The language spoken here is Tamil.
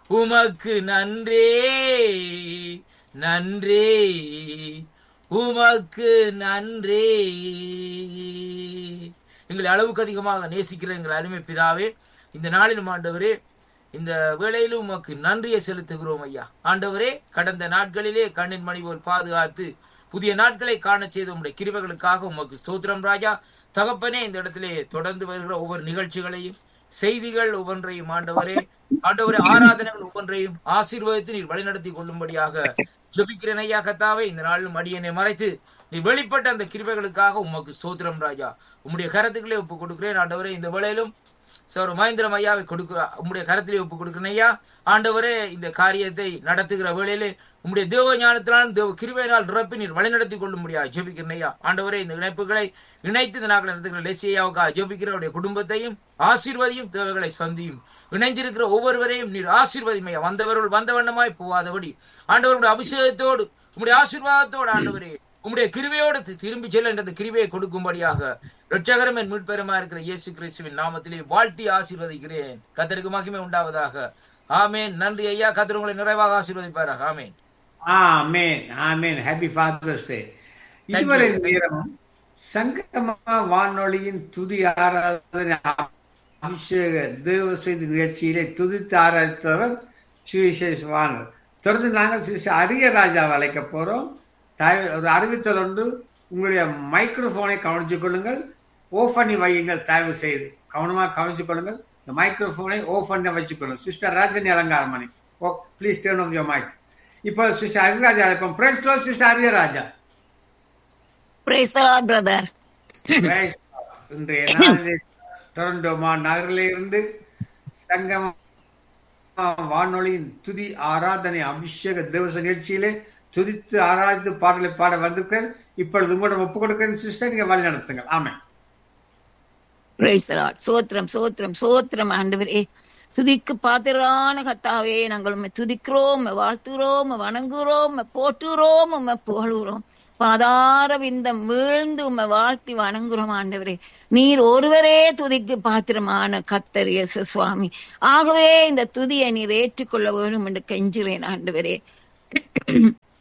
உமக்கு நன்றே நன்றே உமக்கு நன்றே எங்களை அளவுக்கு அதிகமாக நேசிக்கிற எங்கள் அருமை பிதாவே இந்த நாளிலும் ஆண்டவரே இந்த வேளையிலும் உமக்கு நன்றியை செலுத்துகிறோம் ஐயா ஆண்டவரே கடந்த நாட்களிலே கண்ணின் மணி போல் பாதுகாத்து புதிய நாட்களை காணச் செய்த உங்களுடைய கிருபைகளுக்காக உமக்கு சோத்திரம் ராஜா தகப்பனே இந்த இடத்திலே தொடர்ந்து வருகிற ஒவ்வொரு நிகழ்ச்சிகளையும் செய்திகள் ஒவ்வொன்றையும் ஆண்டவரே ஆண்டவரே ஆராதனைகள் ஒவ்வொன்றையும் ஆசீர்வதித்து நீர் வழிநடத்தி கொள்ளும்படியாக ஜெபிக்கிறேன் ஐயா கத்தாவே இந்த நாளிலும் அடியனை மறைத்து நீ வெளிப்பட்ட அந்த கிருபைகளுக்காக உமக்கு சோத்திரம் ராஜா உம்முடைய கரத்துக்களே ஒப்பு கொடுக்கிறேன் ஆண்டவரே இந்த வேளையிலும் சார் மகேந்திரம் ஐயாவை கொடுக்க உம்முடைய கரத்திலே ஒப்பு கொடுக்கிறேன் ஐயா ஆண்டவரே இந்த காரியத்தை நடத்துகிற வேளையிலே உம்முடைய தேவ ஞானத்தினால் தேவ கிருபையினால் நிரப்பி நீர் வழிநடத்தி கொள்ளும்படியா ஜெபிக்கிறேன் ஐயா ஆண்டவரே இந்த இணைப்புகளை இணைத்து இந்த நாட்கள் நடத்துகிற லெசியாவுக்காக ஜெபிக்கிற அவருடைய குடும்பத்தையும் ஆசீர்வதியும் தேவைகளை சந்தியும் இணைந்திருக்கிற ஒவ்வொருவரையும் நீர் ஆசீர்வதியும் ஐயா வந்தவர்கள் வந்த வண்ணமாய் போகாதபடி ஆண்டவருடைய அபிஷேகத்தோடு உம்முடைய ஆசீர்வாதத்தோடு ஆண்டவரே உம்முடைய கிருபையோடு தி- திரும்பி செல்ல என்ற அந்த கிருபையை கொடுக்கும்படியாக ரட்சகரம் என் மீட்பெருமா இருக்கிற இயேசு கிறிஸ்துவின் நாமத்திலே வாழ்த்தி ஆசீர்வதிக்கிறேன் கத்தருக்கு மகிமை உண்டாவதாக ஆமேன் நன்றி ஐயா கத்தர் உங்களை நிறைவாக ஆசீர்வதிப்பாராக ஆமேன் ஆமென் ஆமென் ஹாப்பி ஃபாதர்ஸ் டே இதுவரை நேரமும் சங்கமா வானொலியின் துதி ஆராதனை அபிஷேக தேவ செய்தி நிகழ்ச்சியிலே துதித்து ஆராதித்தவர் சுவிசேஷ் வானர் தொடர்ந்து நாங்கள் சுவிசேஷ அரிய ராஜாவை அழைக்க போறோம் தயவு- ஒரு அறிவித்தல் ஒன்று உங்களுடைய மைக்ரோஃபோனை கவனித்துக் கொள்ளுங்கள் ஓஃப் பண்ணி வையுங்கள் தயவு செய்து கவனமாக கவனித்துக் கொள்ளுங்கள் இந்த மைக்ரோஃபோனை ஓஃப் பண்ணி வச்சுக்கொள்ளுங்கள் sister Rajani Alangaramani oh please turn off your mic இப்போ சிஸ்டர் ஹரிராஜா அழைப்போம் praise close sister Hariyaraja Praise the Lord, brother. Praise God. இன்றைய நாளில் டொரண்டோ மா நகரில் இருந்து சங்கம் வானொலியின் துதி ஆராதனை அபிஷேக தேவச நிகழ்ச்சியிலே துதித்து ஆராதித்து பாடலை பாட வந்திருக்கிறேன் இப்பொழுது உங்களிடம் ஒப்புக் கொடுக்கிறேன் சிஸ்டர் நீங்க வழி நடத்துங்கள் ஆமென் Praise the Lord. சோத்திரம் சோத்திரம் சோத்திரம் ஆண்டவரே துதிக்கு பாத்திரான கத்தாவே நாங்கள் உம்மை துதிக்கிறோம் உம்மை வாழ்த்துகிறோம் உம்மை வணங்குகிறோம் உம்மை போற்றுகிறோம் உம்மை புகழுகிறோம் பாதார விந்தம் வீழ்ந்து உம்மை வாழ்த்தி வணங்குகிறோம் ஆண்டவரே நீர் ஒருவரே துதிக்கு பாத்திரமான கத்தர் இயேசு சுவாமி ஆகவே இந்த துதியை நீர் ஏற்றுக்கொள்ள வேண்டும் என்று கெஞ்சுறேன் ஆண்டவரே